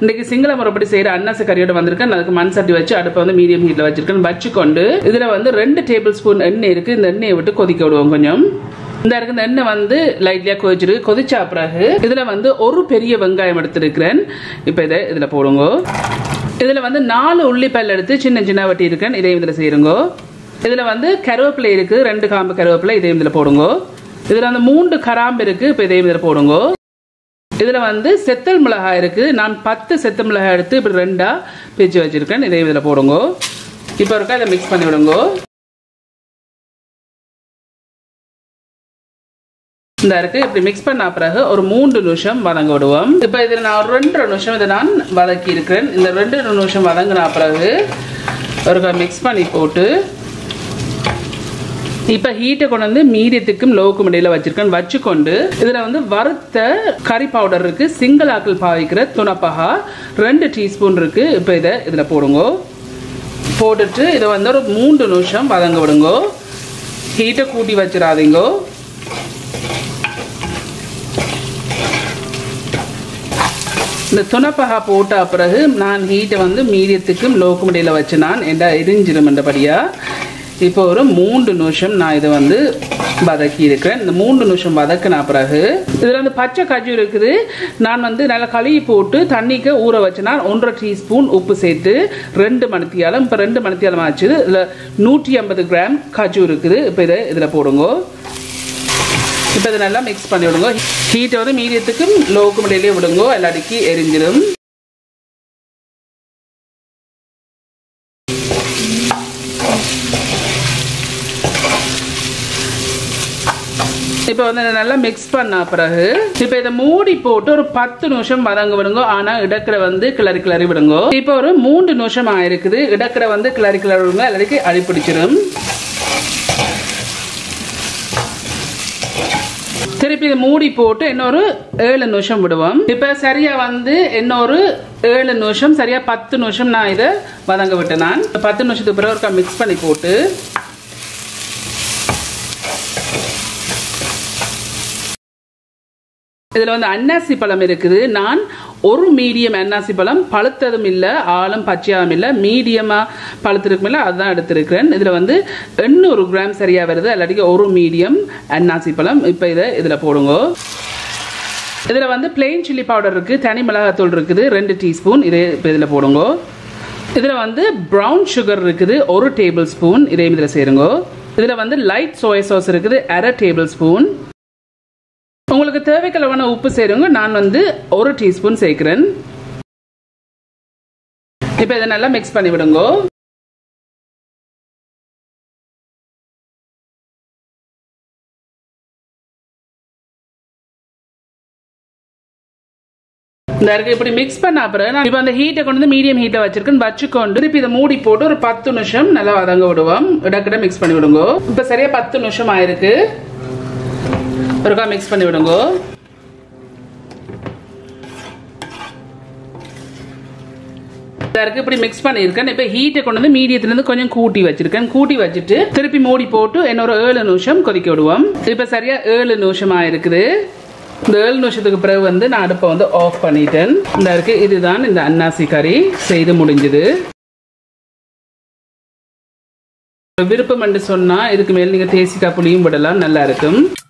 இன்னைக்கு சிங்கள முறைப்படி செய்யற அன்னாச கறியோட வந்திருக்கேன் அதுக்கு மண் சட்டி வச்சு அடுப்பை வந்து மீடியம் ஹீட்ல வச்சிருக்கேன் வச்சுக்கொண்டு இதுல வந்து ரெண்டு டேபிள் ஸ்பூன் எண்ணெய் இருக்கு இந்த எண்ணெயை விட்டு கொதிக்க விடுவோம் கொஞ்சம் இந்த இருக்கு இந்த எண்ணெய் வந்து லைட்லியா கொதிச்சிருக்கு கொதிச்சா பிறகு இதுல வந்து ஒரு பெரிய வெங்காயம் எடுத்திருக்கிறேன் இப்போ இதை இதுல போடுங்க இதுல வந்து நாலு உள்ளிப்பல் எடுத்து சின்ன சின்ன வட்டி இருக்கேன் இதையும் இதுல செய்யுங்க இதுல வந்து கருவேப்பிலை இருக்கு ரெண்டு காம்பு கருவேப்பிலை இதையும் இதுல போடுங்க இதுல வந்து மூன்று கராம்பு இருக்கு இப்போ இதையும் இதுல போடுங்க இதுல வந்து செத்தல் மிளகாய் இருக்கு நான் பத்து செத்தல் மிளகாய் எடுத்து இப்படி ரெண்டா பிரிச்சு வச்சிருக்கேன் இதையும் இதுல போடுங்க இப்போ இருக்கா இதை மிக்ஸ் பண்ணி விடுங்க இந்த இருக்கு இப்படி மிக்ஸ் பண்ண பிறகு ஒரு மூன்று நிமிஷம் வதங்க விடுவோம் இப்போ இதில் நான் ஒரு ரெண்டு நிமிஷம் இதை நான் வதக்கி இருக்கிறேன் இந்த ரெண்டு நிமிஷம் வதங்கின பிறகு ஒரு மிக்ஸ் பண்ணி போட்டு இப்போ ஹீட்டை கொண்டு வந்து மீடியத்துக்கும் லோவுக்கும் இடையில வச்சிருக்கேன் வச்சுக்கொண்டு இதில் வந்து வறுத்த கறி பவுடர் இருக்கு சிங்கிள் ஆக்கள் பாவிக்கிற துணப்பகா ரெண்டு டீஸ்பூன் இருக்கு இப்போ இதை இதில் போடுங்க போட்டுட்டு இதை வந்து ஒரு மூன்று நிமிஷம் வதங்க விடுங்க ஹீட்டை கூட்டி வச்சிடாதீங்க இந்த துணப்பகா போட்ட பிறகு நான் ஹீட்டை வந்து மீடியத்துக்கும் லோக்கும் இடையில வச்சு நான் என்ன எரிஞ்சிடும் என்றபடியா இப்போ ஒரு மூன்று நிமிஷம் நான் இதை வந்து வதக்கி இருக்கிறேன் இந்த மூன்று நிமிஷம் வதக்கின பிறகு இதில் வந்து பச்சை கஜு இருக்குது நான் வந்து நல்லா கழுவி போட்டு தண்ணிக்கு ஊற வச்சு நான் ஒன்றரை டீஸ்பூன் உப்பு சேர்த்து ரெண்டு மணித்தியாலம் இப்போ ரெண்டு மணித்தியாலம் ஆச்சு இதில் நூற்றி ஐம்பது கிராம் கஜு இருக்குது இப்போ இதை இதில் போடுங்க இப்போ இதை நல்லா மிக்ஸ் பண்ணி விடுங்க ஹீட்டை வந்து மீடியத்துக்கும் லோவுக்கும் இடையிலே விடுங்க எல்லாடிக்கு எரிஞ்சிடும் இப்போ வந்து இதை நல்லா மிக்ஸ் பண்ண பிறகு இப்போ இதை மூடி போட்டு ஒரு பத்து நிமிஷம் வதங்க விடுங்க ஆனா இடக்கரை வந்து கிளறி கிளறி விடுங்க இப்போ ஒரு மூன்று நிமிஷம் ஆயிருக்குது இடக்கரை வந்து கிளறி கிளறி விடுங்க எல்லாருக்கு அடிப்பிடிச்சிடும் திருப்பி இதை மூடி போட்டு இன்னொரு ஏழு நிமிஷம் விடுவோம் இப்ப சரியா வந்து இன்னொரு ஏழு நிமிஷம் சரியா பத்து நிமிஷம் நான் இதை வதங்க விட்டேன் நான் பத்து நிமிஷத்துக்கு பிறகு ஒருக்கா மிக்ஸ் பண்ணி போட்டு இதுல வந்து அன்னாசி பழம் இருக்குது நான் ஒரு மீடியம் அன்னாசி பழம் பழுத்ததும் இல்லை ஆளும் பச்சையாகவும் இல்லை மீடியமா பழுத்திருக்கும் இல்லை அதுதான் எடுத்திருக்கிறேன் இதுல வந்து எண்ணூறு கிராம் சரியா வருது இல்லாட்டிக்கு ஒரு மீடியம் அன்னாசி பழம் இப்போ இதை இதுல போடுங்க இதுல வந்து பிளெயின் சில்லி பவுடர் இருக்கு தனி மிளகாத்தூள் இருக்குது ரெண்டு டீஸ்பூன் இதை இப்போ இதுல போடுங்க இதுல வந்து ப்ரௌன் சுகர் இருக்குது ஒரு டேபிள் ஸ்பூன் இதையும் இதுல சேருங்க இதுல வந்து லைட் சோயா சாஸ் இருக்குது அரை டேபிள் ஸ்பூன் உங்களுக்கு தேவைக்களவான உப்பு சேருங்க நான் வந்து ஒரு டீஸ்பூன் சேர்க்கிறேன் இப்போ இதை நல்லா மிக்ஸ் பண்ணி விடுங்க இந்த இருக்கு இப்படி மிக்ஸ் பண்ண அப்புறம் நான் இப்போ அந்த ஹீட்டை கொண்டு வந்து மீடியம் ஹீட்டை வச்சிருக்கேன் வச்சுக்கொண்டு திருப்பி இதை மூடி போட்டு ஒரு பத்து நிமிஷம் நல்லா வதங்க விடுவோம் இடக்கிட்ட மிக்ஸ் பண்ணி விடுங்க இப்போ சரியா பத்து நிமிஷம் ஆயிருக்கு ஒருக்கா மிக்ஸ் பண்ணி விடுங்க இருக்கு இப்படி மிக்ஸ் பண்ணியிருக்கேன் இப்போ ஹீட்டை கொண்டு வந்து மீடியத்துலேருந்து கொஞ்சம் கூட்டி வச்சிருக்கேன் கூட்டி வச்சுட்டு திருப்பி மூடி போட்டு இன்னொரு ஏழு நிமிஷம் கொதிக்க விடுவோம் இப்போ சரியா ஏழு நிமிஷம் ஆயிருக்குது இந்த ஏழு நிமிஷத்துக்கு பிறகு வந்து நான் அடுப்பை வந்து ஆஃப் பண்ணிட்டேன் இந்த இருக்கு இதுதான் இந்த அன்னாசி கறி செய்து முடிஞ்சது விருப்பம் என்று சொன்னா இதுக்கு மேல் நீங்க தேசிக்காய் புளியும் விடலாம் நல்லா இருக்கும்